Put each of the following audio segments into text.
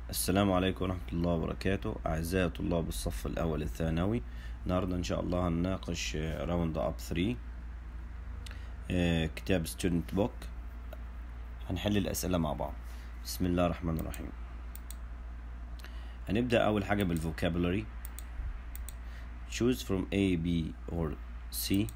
السلام عليكم ورحمة الله وبركاته أعزائي طلاب الصف الأول الثانوي النهاردة إن شاء الله هنناقش راوند أب 3 كتاب ستودنت بوك هنحل الأسئلة مع بعض بسم الله الرحمن الرحيم هنبدأ أول حاجة بالفوكابولري choose from A B or C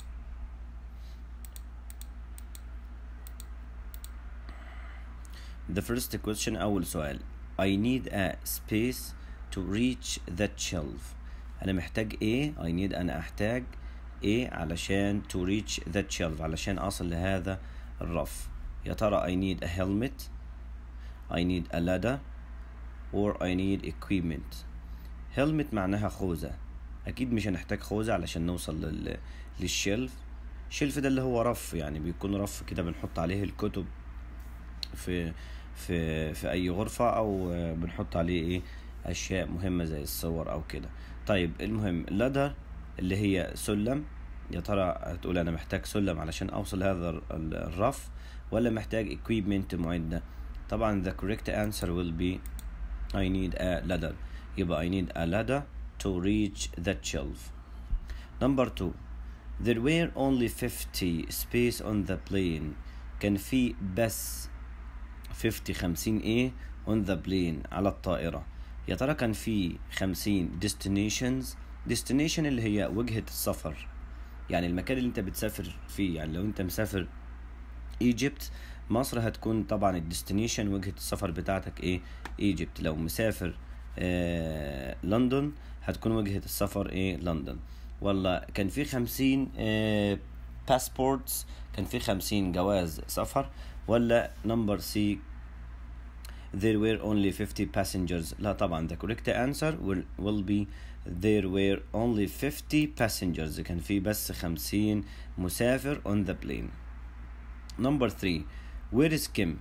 The first question أول سؤال I need a space to reach that shelf أنا محتاج إيه I need أنا أحتاج إيه علشان to reach that shelf علشان أصل لهذا الرف يا ترى I need a helmet I need a ladder or I need equipment helmet معناها خوذة أكيد مش هنحتاج خوذة علشان نوصل لل... للشلف الشلف ده اللي هو رف يعني بيكون رف كده بنحط عليه الكتب في في في اي غرفة او بنحط عليه ايه اشياء مهمة زي الصور او كده طيب المهم لدر اللي هي سلم يا ترى هتقول انا محتاج سلم علشان اوصل لهذا الرف ولا محتاج equipment معدة طبعا the correct answer will be I need a ladder يبقى I need a ladder to reach that shelf number two there were only 50 space on the plane كان في بس 50 50 ايه on the plane على الطائرة يا ترى كان في 50 destinations destination اللي هي وجهة السفر يعني المكان اللي انت بتسافر فيه يعني لو انت مسافر ايجيبت مصر هتكون طبعا الديستنيشن وجهة السفر بتاعتك ايه ايجيبت لو مسافر آه لندن هتكون وجهة السفر ايه لندن والله كان في خمسين آه باسبورتس كان في خمسين جواز سفر ولا نمبر سي there were only 50 passengers لا طبعا the correct answer will, will be there were only 50 passengers كان في بس 50 مسافر on the plane number 3 where is Kim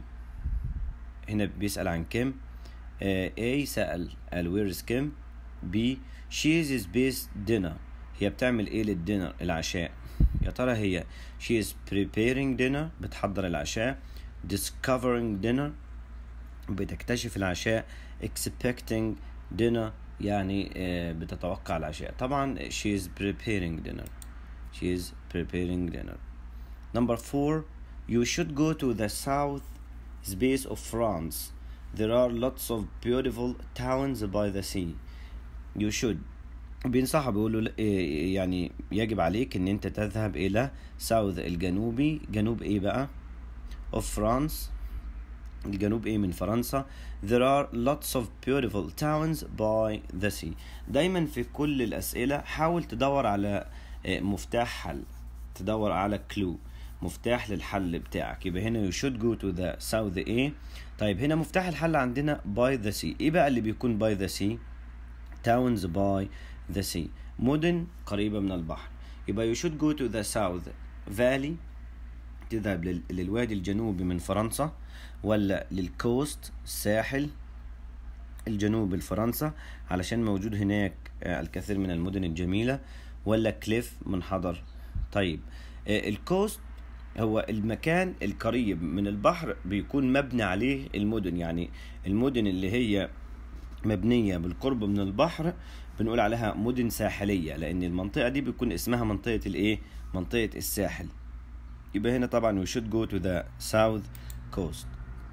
هنا بيسأل عن كيم uh, A سأل قال where is Kim B she is based dinner هي بتعمل ايه للدينر العشاء يا ترى هي she is preparing dinner بتحضر العشاء discovering dinner بتكتشف العشاء expecting dinner يعني بتتوقع العشاء طبعا she is preparing dinner she is preparing dinner number four you should go to the south space of France there are lots of beautiful towns by the sea you should بينصحوا بيقولوا يعني يجب عليك ان انت تذهب الى ساوث الجنوبي جنوب ايه بقى of France الجنوب ايه من فرنسا there are lots of beautiful towns by the sea دايما في كل الاسئله حاول تدور على مفتاح حل تدور على كلو مفتاح للحل بتاعك يبقى هنا you should go to the south ايه طيب هنا مفتاح الحل عندنا by the sea ايه بقى اللي بيكون by the sea towns by the sea مدن قريبة من البحر يبقى you should go to the south valley تذهب للوادي الجنوبي من فرنسا ولا للكوست الساحل الجنوبي لفرنسا علشان موجود هناك الكثير من المدن الجميلة ولا كليف منحدر طيب الكوست هو المكان القريب من البحر بيكون مبني عليه المدن يعني المدن اللي هي مبنية بالقرب من البحر بنقول عليها مدن ساحلية لأن المنطقة دي بيكون اسمها منطقة الإيه؟ منطقة الساحل يبقى هنا طبعا we should go to the south coast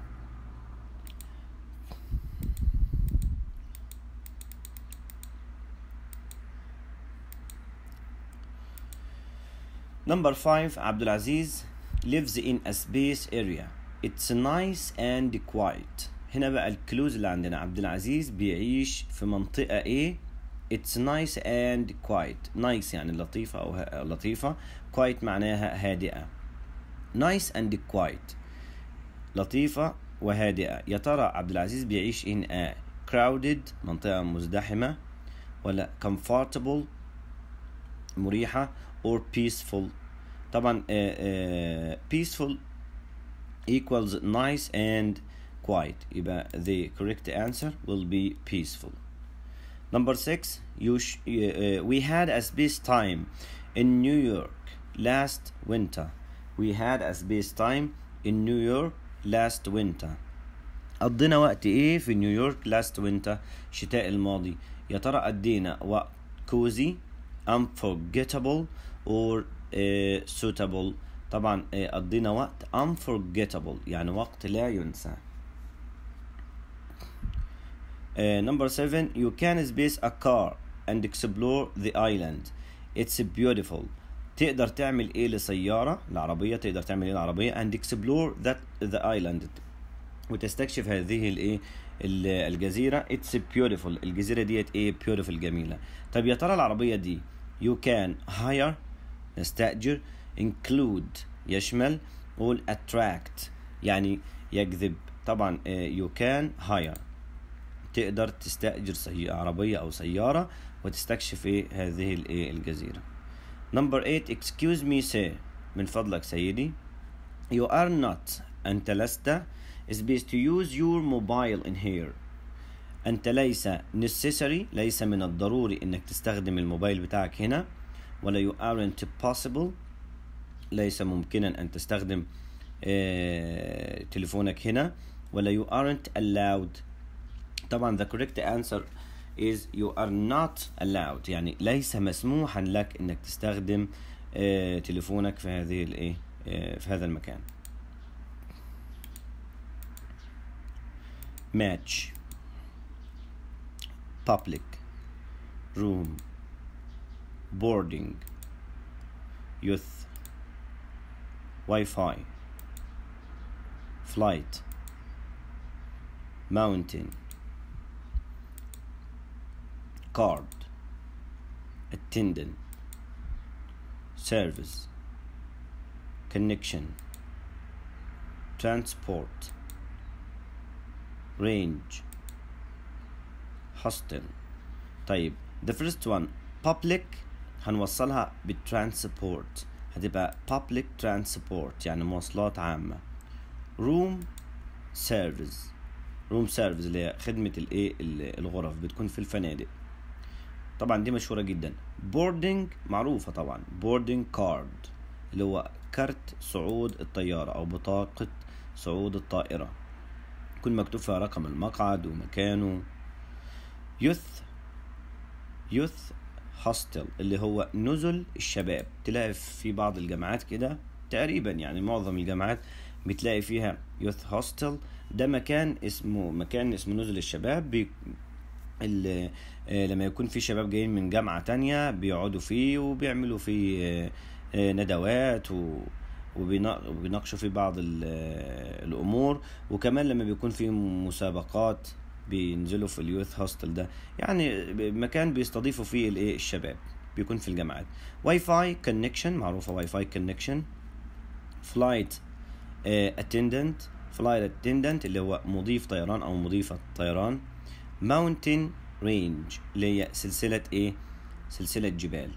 Number 5 Abdul Aziz lives in a space area it's nice and quiet هنا بقى الكلوز اللي عندنا عبد العزيز بيعيش في منطقة ايه it's nice and quiet nice يعني لطيفة أو لطيفة quiet معناها هادئة nice and quiet لطيفة وهادئة يا ترى عبد العزيز بيعيش in a crowded منطقة مزدحمة ولا comfortable مريحة or peaceful طبعا uh, uh, peaceful equals nice and quiet يبقى the correct answer will be peaceful number six you sh- uh, we had a space time in New York last winter we had a space time in New York last winter قضينا وقت ايه في نيويورك لاست وينتر الشتاء الماضي يا ترى قضينا وقت كوزي unforgettable or uh, suitable طبعا uh, قضينا وقت unforgettable يعني وقت لا ينسى uh, number seven you can space a car and explore the island it's beautiful تقدر تعمل ايه لسيارة العربية تقدر تعمل ايه العربية and explore that the island وتستكشف هذه الايه الجزيرة it's beautiful الجزيرة ديت ايه beautiful جميلة طب يا ترى العربية دي you can hire نستأجر include يشمل قول attract يعني يجذب طبعا you can hire تقدر تستأجر سي... عربية أو سيارة وتستكشف إيه هذه الإيه الجزيرة. Number 8 excuse me sir من فضلك سيدي you are not أنت لست space to use your mobile in here أنت ليس necessary ليس من الضروري إنك تستخدم الموبايل بتاعك هنا ولا you aren't possible ليس ممكنا أن تستخدم اه تليفونك هنا ولا you aren't allowed طبعا the correct answer is you are not allowed يعني ليس مسموحا لك انك تستخدم اه تليفونك في هذه الايه اه في هذا المكان match public room boarding youth Wi-Fi flight mountain card attendant service connection transport range hostel طيب the first one public هنوصلها بالترانسبورت هتبقى public transport يعني مواصلات عامة room service room service اللي هي خدمة الايه الغرف بتكون في الفنادق طبعا دي مشهورة جدا boarding معروفة طبعا boarding card اللي هو كارت صعود الطيارة أو بطاقة صعود الطائرة يكون مكتوب فيها رقم المقعد ومكانه youth youth hostel اللي هو نزل الشباب تلاقي في بعض الجامعات كده تقريبا يعني معظم الجامعات بتلاقي فيها youth hostel ده مكان اسمه مكان اسمه نزل الشباب بي اللي لما يكون في شباب جايين من جامعة تانية بيقعدوا فيه وبيعملوا فيه ندوات و وبيناقشوا في بعض الامور وكمان لما بيكون في مسابقات بينزلوا في اليوث هوستل ده يعني مكان بيستضيفوا فيه الايه الشباب بيكون في الجامعات واي فاي كونكشن معروفه واي فاي كونكشن فلايت اتندنت فلايت اتندنت اللي هو مضيف طيران او مضيفه طيران ماونتن رينج اللي هي سلسله ايه سلسله جبال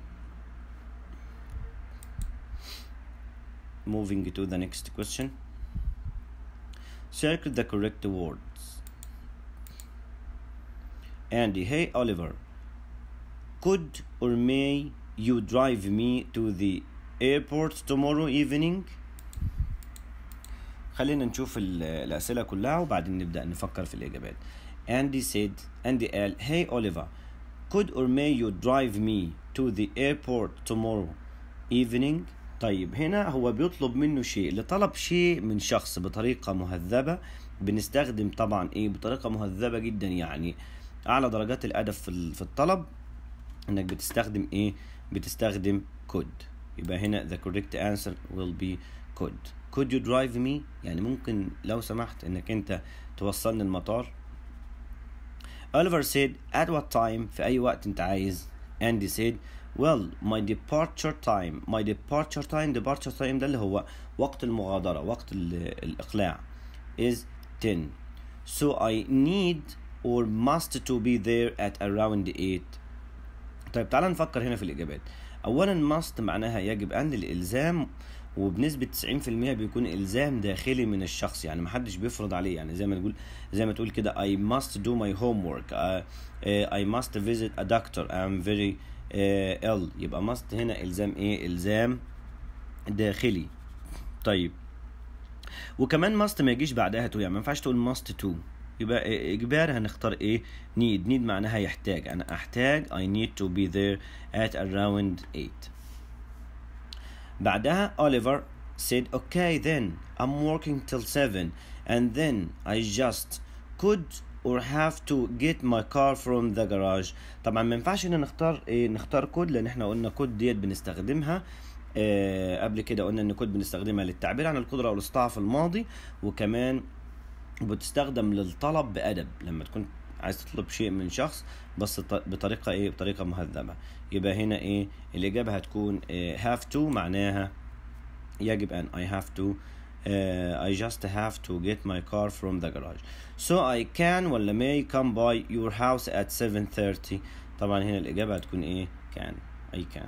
moving to the next question circle the correct words Andy hey Oliver could or may you drive me to the airport tomorrow evening خلينا نشوف الأسئلة كلها وبعدين نبدأ نفكر في الإجابات Andy said Andy قال Hey Oliver could or may you drive me to the airport tomorrow evening طيب هنا هو بيطلب منه شيء لطلب شيء من شخص بطريقة مهذبة بنستخدم طبعا ايه بطريقة مهذبة جدا يعني اعلى درجات الادب في في الطلب انك بتستخدم ايه بتستخدم could يبقى هنا the correct answer will be could could you drive me يعني ممكن لو سمحت انك انت توصلني المطار Oliver said at what time في اي وقت انت عايز Andy said well my departure time my departure time departure time ده اللي هو وقت المغادرة وقت الإقلاع is 10 so I need or must to be there at around 8 طيب تعال نفكر هنا في الإجابات أولا must معناها يجب أن للإلزام وبنسبة 90% بيكون إلزام داخلي من الشخص يعني محدش بيفرض عليه يعني زي ما تقول زي ما تقول كده I must do my homework uh, uh, I must visit a doctor I'm very uh, ill يبقى must هنا إلزام إيه إلزام داخلي طيب وكمان must ما يجيش بعدها to يعني ما ينفعش تقول must to يبقى اجبار هنختار ايه need need معناها يحتاج انا احتاج I need to be there at around 8 بعدها Oliver said okay then I'm working till 7 and then I just could or have to get my car from the garage طبعا ما ينفعش ان نختار إيه نختار كود لان احنا قلنا كود ديت بنستخدمها آه قبل كده قلنا ان كود بنستخدمها للتعبير عن القدره او الاستطاعه في الماضي وكمان بتستخدم للطلب بادب لما تكون عايز تطلب شيء من شخص بس بطريقه ايه بطريقه مهذبه يبقى هنا ايه الاجابه هتكون إيه have to معناها يجب ان I have to uh, I just have to get my car from the garage so I can ولا may come by your house at 7:30 طبعا هنا الإجابة هتكون إيه can I can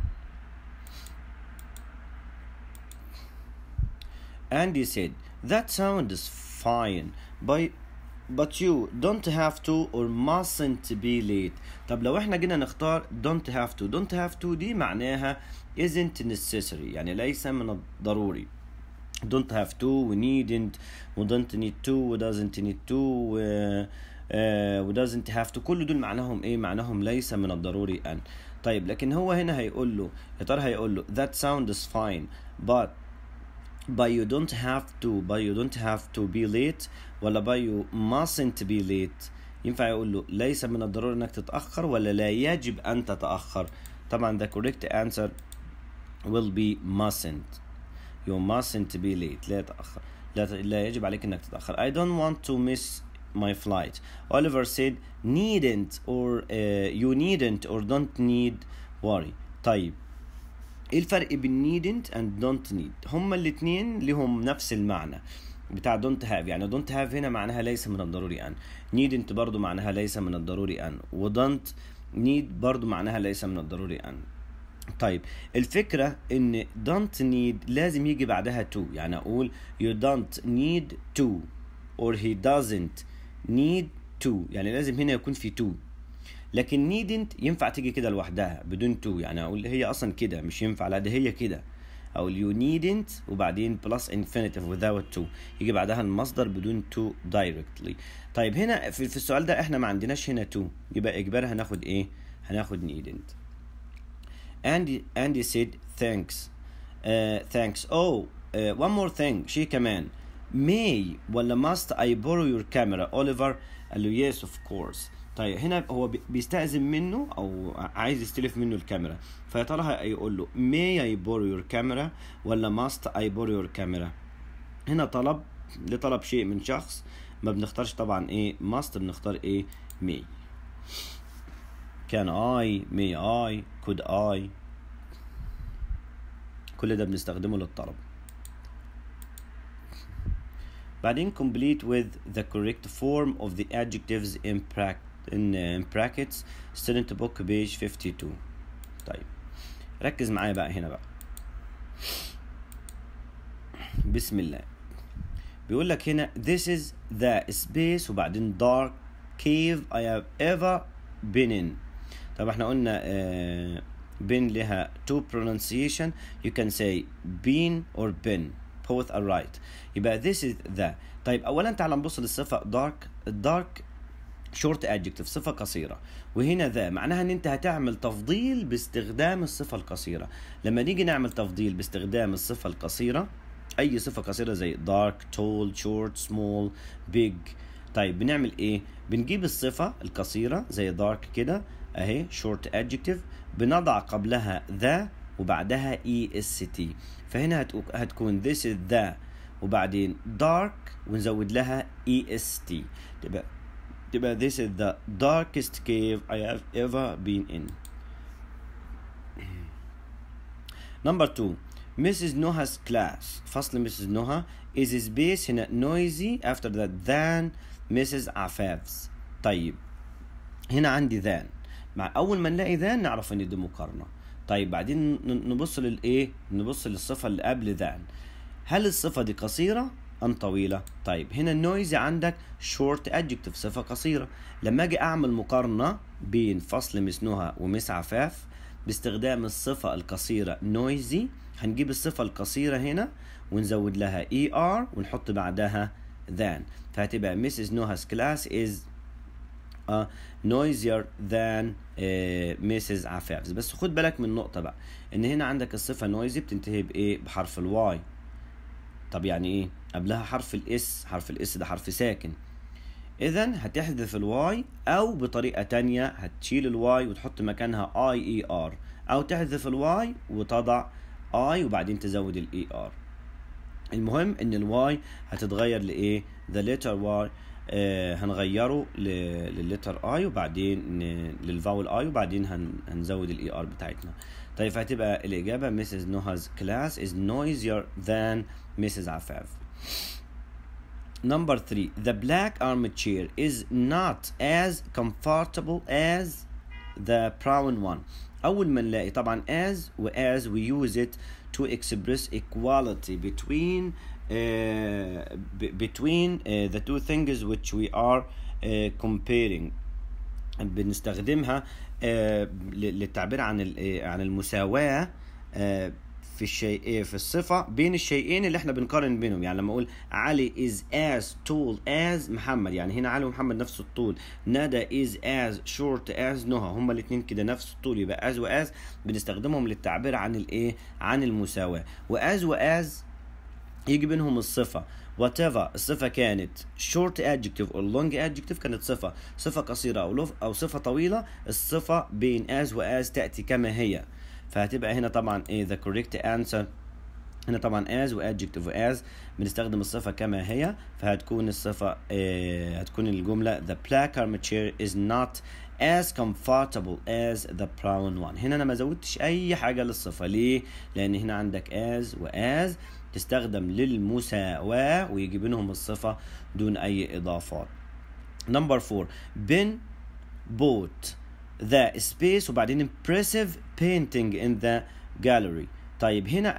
Andy said that sound is fine but but you don't have to or mustn't be late طب لو احنا جينا نختار don't have to don't have to دي معناها isn't necessary يعني ليس من الضروري don't have to و needn't و don't need to و doesn't need to و, uh, و doesn't have to كل دول معناهم ايه معناهم ليس من الضروري ان طيب لكن هو هنا هيقول له يا ترى هيقول له that sound is fine but but you don't have to but you don't have to be late ولا but you mustn't be late ينفع يقول له ليس من الضروري انك تتأخر ولا لا يجب ان تتأخر طبعا the correct answer will be mustn't you mustn't be late لا تأخر لا, لا يجب عليك انك تتأخر I don't want to miss my flight Oliver said needn't or uh, you needn't or don't need worry طيب ايه الفرق بين needn't and don't need هما الاتنين لهم نفس المعنى بتاع don't have يعني don't have هنا معناها ليس من الضروري ان needn't برضو معناها ليس من الضروري ان و don't need برضو معناها ليس من الضروري ان طيب الفكرة ان don't need لازم يجي بعدها to يعني اقول you don't need to or he doesn't need to يعني لازم هنا يكون في to لكن needn't ينفع تيجي كده لوحدها بدون to يعني اقول هي اصلا كده مش ينفع لا ده هي كده او you needn't وبعدين plus infinitive without to يجي بعدها المصدر بدون to directly طيب هنا في, في السؤال ده احنا ما عندناش هنا to يبقى اجباري هناخد ايه هناخد needn't Andy Andy said thanks uh, thanks oh uh, one more thing شيء كمان may ولا must I borrow your camera Oliver قال له yes of course طيب هنا هو بيستأذن منه او عايز يستلف منه الكاميرا فيا ترى هيقول له may I borrow your camera ولا must I borrow your camera هنا طلب لطلب شيء من شخص ما بنختارش طبعا ايه must بنختار ايه may can I may I could I كل ده بنستخدمه للطلب بعدين complete with the correct form of the adjectives in, in, in brackets student book page 52 طيب ركز معايا بقى هنا بقى بسم الله بيقول لك هنا this is the space وبعدين dark cave I have ever been in طب احنا قلنا آه been لها two pronunciation you can say been or been both are right يبقى this is the طيب اولا تعال نبص للصفه dark dark short adjective صفة قصيرة وهنا ذا معناها ان انت هتعمل تفضيل باستخدام الصفة القصيرة لما نيجي نعمل تفضيل باستخدام الصفة القصيرة اي صفة قصيرة زي dark tall short small big طيب بنعمل ايه بنجيب الصفة القصيرة زي dark كده اهي short adjective بنضع قبلها ذا وبعدها est فهنا هتكون this is the وبعدين dark ونزود لها est تبقى تبقى this is the darkest cave I have ever been in number two Mrs. Noha's class فصل Mrs. Noha is space هنا noisy after that than Mrs. Afaf's طيب هنا عندي than مع اول ما نلاقي ذان نعرف ان دي مقارنه طيب بعدين نبص للايه نبص للصفه اللي قبل ذان هل الصفه دي قصيره ام طويله طيب هنا النويزي عندك شورت ادجكتيف صفه قصيره لما اجي اعمل مقارنه بين فصل مسنوها ومس عفاف باستخدام الصفه القصيره نويزي هنجيب الصفة القصيرة هنا ونزود لها er ونحط بعدها than فهتبقى Mrs. Noah's class is uh, noisier than uh, Mrs. عفاف's بس خد بالك من نقطة بقى ان هنا عندك الصفة noisy بتنتهي بايه بحرف الواي طب يعني ايه قبلها حرف الاس حرف الاس ده حرف ساكن اذا هتحذف الواي او بطريقة تانية هتشيل الواي وتحط مكانها اي اي ار او تحذف الواي وتضع اي وبعدين تزود الاي ار المهم ان الواي هتتغير لايه the letter y آه هنغيره لللتر اي وبعدين للفاول اي وبعدين هن هنزود الاي ار بتاعتنا طيب فهتبقى الاجابه Mrs. Noah's class is noisier than Mrs. عفاف Number three, the black armchair is not as comfortable as the brown one. أول ما نلاقي طبعا as و as we use it to express equality between uh, between uh, the two things which we are uh, comparing بنستخدمها uh, للتعبير عن عن المساواة uh, في الشيء في الصفة بين الشيئين اللي احنا بنقارن بينهم يعني لما اقول علي is as tall as محمد يعني هنا علي ومحمد نفس الطول ندى is as short as نهى هما الاثنين كده نفس الطول يبقى as و as بنستخدمهم للتعبير عن الايه عن المساواة واز واز يجي بينهم الصفة whatever الصفة كانت short adjective or long adjective كانت صفة صفة قصيرة أو لف أو صفة طويلة الصفة بين as و as تأتي كما هي فهتبقى هنا طبعا ايه the correct answer هنا طبعا as و adjective و as بنستخدم الصفة كما هي فهتكون الصفة إيه هتكون الجملة the black armature is not as comfortable as the brown one هنا انا ما زودتش اي حاجة للصفة ليه لان هنا عندك as و as تستخدم للمساواة ويجي بينهم الصفة دون اي اضافات number four Ben bought the space وبعدين impressive painting in the gallery طيب هنا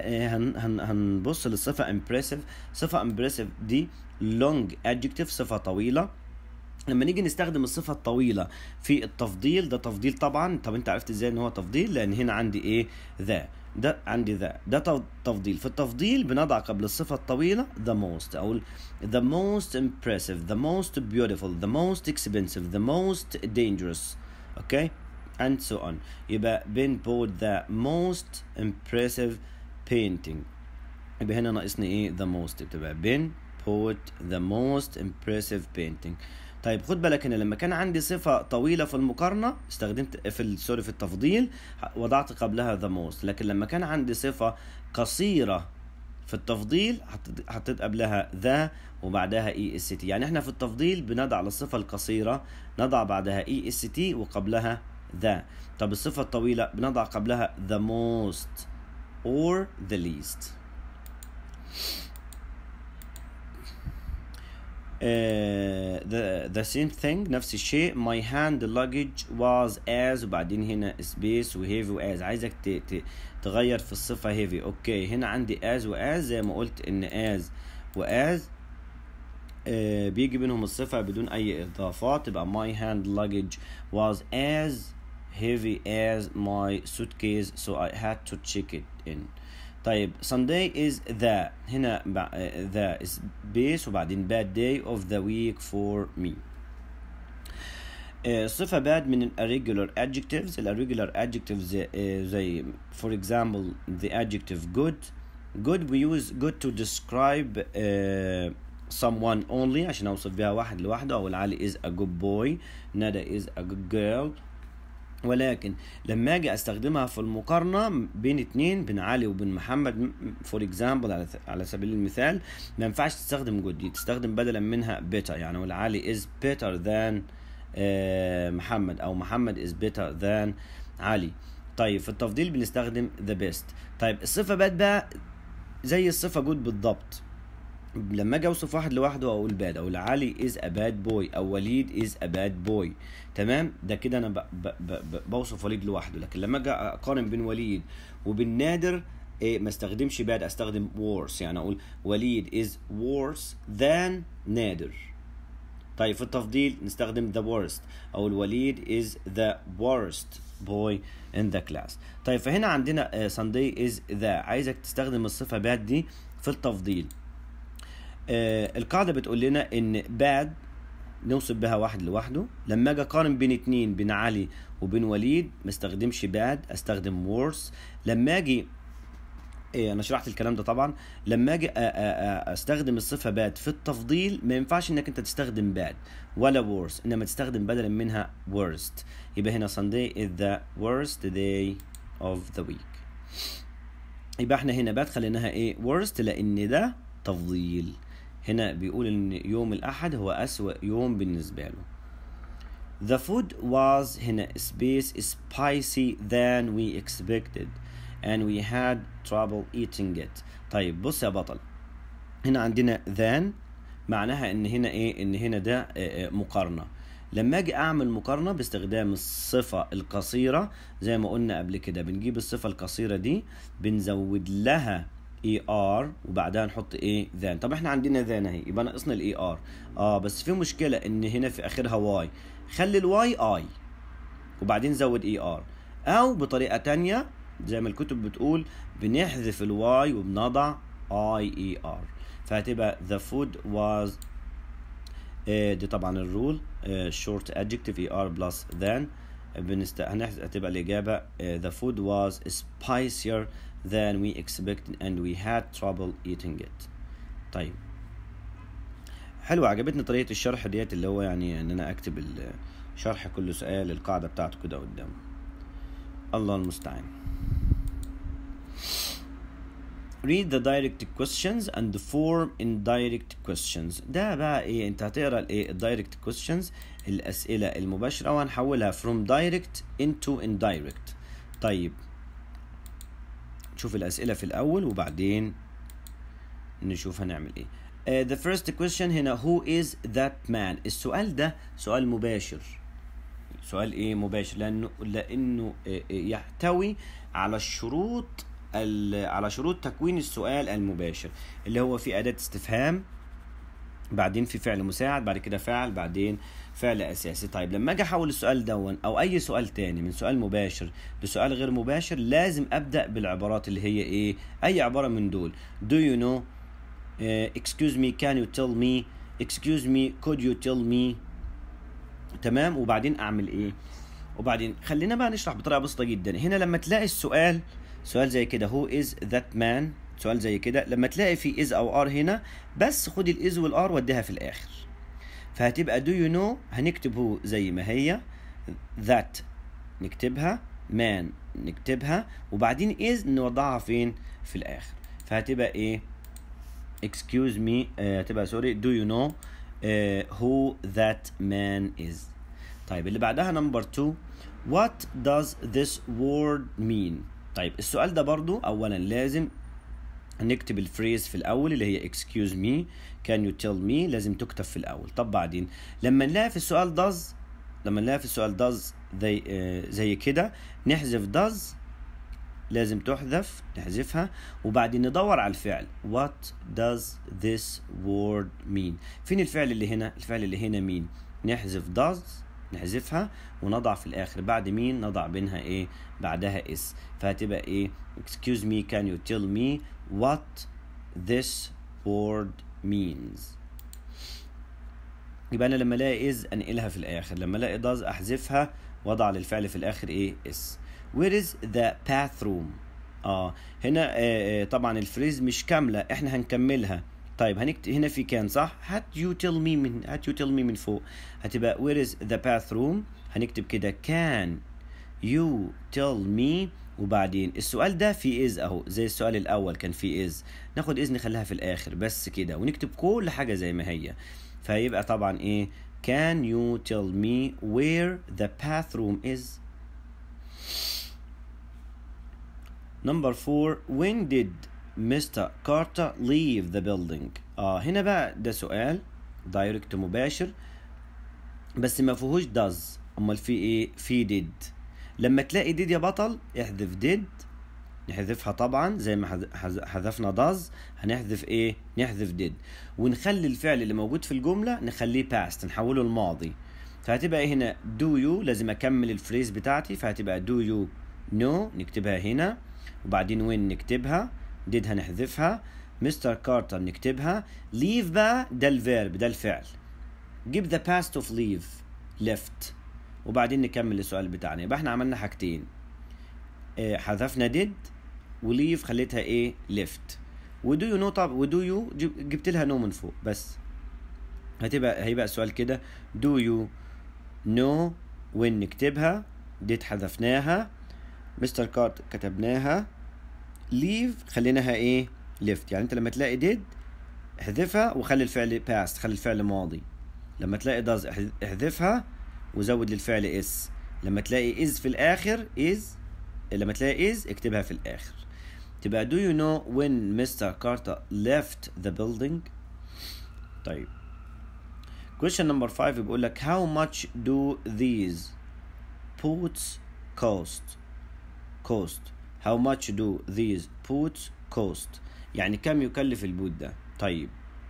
هن هن هنبص للصفة impressive صفة impressive دي long adjective صفة طويلة لما نيجي نستخدم الصفة الطويلة في التفضيل ده تفضيل طبعا طب انت عرفت ازاي ان هو تفضيل لان هنا عندي ايه ذا ده عندي ذا ده تفضيل في التفضيل بنضع قبل الصفة الطويلة the most أقول the most impressive the most beautiful the most expensive the most dangerous okay and so on يبقى Ben bought the most impressive painting يبقى هنا ناقصني ايه the most بتبقى Ben bought the most impressive painting طيب خد بالك هنا لما كان عندي صفة طويلة في المقارنة استخدمت في سوري في التفضيل وضعت قبلها the most لكن لما كان عندي صفة قصيرة في التفضيل حطيت قبلها ذا وبعدها اي اس تي يعني احنا في التفضيل بنضع للصفة القصيرة نضع بعدها اي اس تي وقبلها ذا طب الصفة الطويلة بنضع قبلها the most or the least Uh, the the same thing نفس الشيء my hand luggage was as وبعدين هنا space و heavy و as عايزك ت, ت, تغير في الصفة heavy اوكي هنا عندي as و as زي ما قلت ان as و as uh, بيجي بينهم الصفة بدون أي إضافات تبقى my hand luggage was as heavy as my suitcase so I had to check it in طيب Sunday is the هنا the is base وبعدين bad day of the week for me صفة bad من ال irregular adjectives ال irregular adjectives زي for example the adjective good good we use good to describe uh, someone only عشان اوصف بها واحد لوحده او علي is a good boy ندى is a good girl ولكن لما اجي استخدمها في المقارنه بين اتنين بين علي وبين محمد فور اكزامبل على على سبيل المثال ما ينفعش تستخدم جود تستخدم بدلا منها بيتر يعني اقول علي از بيتر ذان محمد او محمد از بيتر ذان علي طيب في التفضيل بنستخدم ذا بيست طيب الصفه باد بقى زي الصفه جود بالضبط لما اجي اوصف واحد لوحده اقول باد اقول علي از ا باد بوي او وليد از ا باد بوي تمام ده كده انا ب ب ب بوصف وليد لوحده لكن لما اجي اقارن بين وليد وبين نادر إيه ما استخدمش باد استخدم worse يعني اقول وليد is worse than نادر طيب في التفضيل نستخدم the worst او الوليد is the worst boy in the class طيب فهنا عندنا uh, Sunday is the عايزك تستخدم الصفة bad دي في التفضيل آه القاعدة بتقول لنا إن bad نوصف بها واحد لوحده لما اجي اقارن بين اتنين بين علي وبين وليد ما استخدمش bad استخدم worse لما اجي إيه انا شرحت الكلام ده طبعا لما اجي استخدم الصفه باد في التفضيل ما ينفعش انك انت تستخدم باد ولا worse انما تستخدم بدلا منها worst يبقى هنا Sunday is the worst day of the week يبقى احنا هنا باد خليناها ايه worst لان ده تفضيل هنا بيقول ان يوم الاحد هو اسوأ يوم بالنسبه له The food was هنا space spicy than we expected and we had trouble eating it طيب بص يا بطل هنا عندنا than معناها ان هنا ايه ان هنا ده مقارنة لما اجي اعمل مقارنة باستخدام الصفة القصيرة زي ما قلنا قبل كده بنجيب الصفة القصيرة دي بنزود لها اي ار وبعدها نحط ايه ذان طب احنا عندنا ذان اهي يبقى ناقصنا الاي ار اه بس في مشكله ان هنا في اخرها واي خلي الواي اي وبعدين زود اي ار او بطريقه تانية زي ما الكتب بتقول بنحذف الواي وبنضع اي اي ار فهتبقى the food was آه دي طبعا الرول آه short adjective اي ار بلس than بنست... هتبقى الإجابة uh, the food was spicier than we expected and we had trouble eating it طيب حلوة عجبتني طريقة الشرح ديت اللي هو يعني ان انا اكتب شرح كل سؤال القاعدة بتاعته كده قدام الله المستعان read the direct questions and form indirect questions ده بقى ايه انت هتقرا الايه الدايركت questions الاسئله المباشره وهنحولها from direct into indirect طيب نشوف الاسئله في الاول وبعدين نشوف هنعمل ايه uh, the first question هنا who is that man السؤال ده سؤال مباشر سؤال ايه مباشر لانه لانه يحتوي على الشروط على شروط تكوين السؤال المباشر اللي هو في أداة استفهام بعدين في فعل مساعد بعد كده فعل بعدين فعل أساسي طيب لما أجي أحول السؤال دون أو أي سؤال تاني من سؤال مباشر لسؤال غير مباشر لازم أبدأ بالعبارات اللي هي إيه أي عبارة من دول do you know uh, excuse me can you tell me excuse me could you tell me تمام وبعدين أعمل إيه وبعدين خلينا بقى نشرح بطريقة بسيطة جدا هنا لما تلاقي السؤال سؤال زي كده who is that man سؤال زي كده لما تلاقي في is او are هنا بس خد الاز والار وديها في الاخر فهتبقى do you know هنكتب هو زي ما هي that نكتبها man نكتبها وبعدين is نوضعها فين في الاخر فهتبقى ايه excuse me آه هتبقى سوري do you know آه who that man is طيب اللي بعدها نمبر 2 what does this word mean طيب السؤال ده برضو اولا لازم نكتب الفريز في الاول اللي هي excuse me can you tell me لازم تكتب في الاول طب بعدين لما نلاقي في السؤال does لما نلاقي في السؤال does زي آه زي كده نحذف does لازم تحذف نحذفها وبعدين ندور على الفعل what does this word mean فين الفعل اللي هنا الفعل اللي هنا مين نحذف does نحذفها ونضع في الاخر بعد مين نضع بينها ايه بعدها اس فهتبقى ايه excuse me can you tell me what this word means يبقى انا لما الاقي is انقلها في الاخر لما الاقي does احذفها واضع للفعل في الاخر ايه اس where is the bathroom اه هنا آه آه طبعا الفريز مش كامله احنا هنكملها طيب هنكتب هنا في كان صح هات يو تيل مي من هات يو تيل مي من فوق هتبقى where is the bathroom هنكتب كده can you tell me وبعدين السؤال ده في is اهو زي السؤال الاول كان في is ناخد is نخليها في الاخر بس كده ونكتب كل حاجه زي ما هي فيبقى طبعا ايه can you tell me where the bathroom is number four when did Mr. Carter leave the building اه هنا بقى ده سؤال دايركت مباشر بس ما فيهوش does امال في ايه في did لما تلاقي did يا بطل احذف did نحذفها طبعا زي ما حذ- حذ- حذفنا داز هنحذف ايه نحذف did ونخلي الفعل اللي موجود في الجملة نخليه past نحوله الماضي فهتبقى ايه هنا do you لازم اكمل الفريز بتاعتي فهتبقى do you know نكتبها هنا وبعدين when نكتبها did هنحذفها مستر كارتر نكتبها leave بقى ده الفيرب ده الفعل جيب the past of leave left وبعدين نكمل السؤال بتاعنا يبقى احنا عملنا حاجتين اه حذفنا did وليف خليتها ايه left ودو يو نو طب ودو يو جبت لها نو من فوق بس هتبقى هيبقى السؤال كده do you know when نكتبها did حذفناها مستر كارت كتبناها leave خليناها ايه left يعني انت لما تلاقي did احذفها وخلي الفعل past خلي الفعل ماضي لما تلاقي does احذ- احذفها وزود للفعل is لما تلاقي is في الاخر is لما تلاقي is اكتبها في الاخر تبقى do you know when Mr. Carter left the building طيب question number 5 بيقول لك how much do these boots cost cost how much do these boots cost يعني كم يكلف البوت ده طيب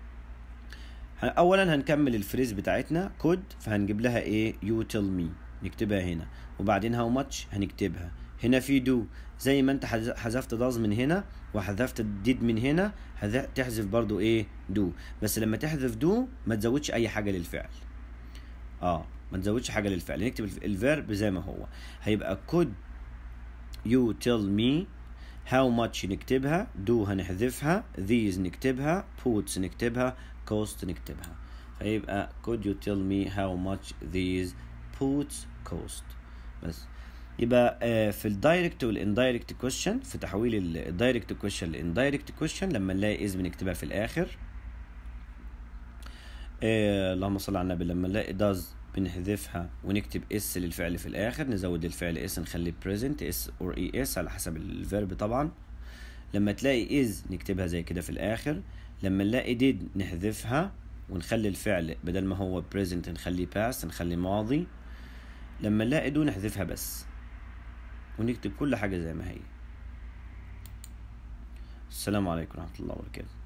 ه- اولا هنكمل الفريز بتاعتنا could فهنجيب لها ايه you tell me نكتبها هنا وبعدين how much هنكتبها هنا في do زي ما انت حذ- حذفت does من هنا وحذفت did من هنا هذ- تحذف برضو ايه do بس لما تحذف do ما تزودش اي حاجة للفعل اه ما تزودش حاجة للفعل نكتب الف- الفيرب زي ما هو هيبقى could you tell me how much نكتبها do هنحذفها these نكتبها puts نكتبها cost نكتبها فيبقى could you tell me how much these puts cost بس يبقى آه، في الدايركت والاندايركت كويشن في تحويل الدايركت كويشن لاندايركت كويشن لما نلاقي از بنكتبها في الاخر آه اللهم صل على النبي لما نلاقي داز بنحذفها ونكتب اس للفعل في الاخر نزود الفعل اس نخليه present اس اور اي اس على حسب الفيرب طبعا لما تلاقي is نكتبها زي كده في الاخر لما نلاقي did نحذفها ونخلي الفعل بدل ما هو present نخليه past نخليه ماضي لما نلاقي do نحذفها بس ونكتب كل حاجة زي ما هي السلام عليكم ورحمة الله وبركاته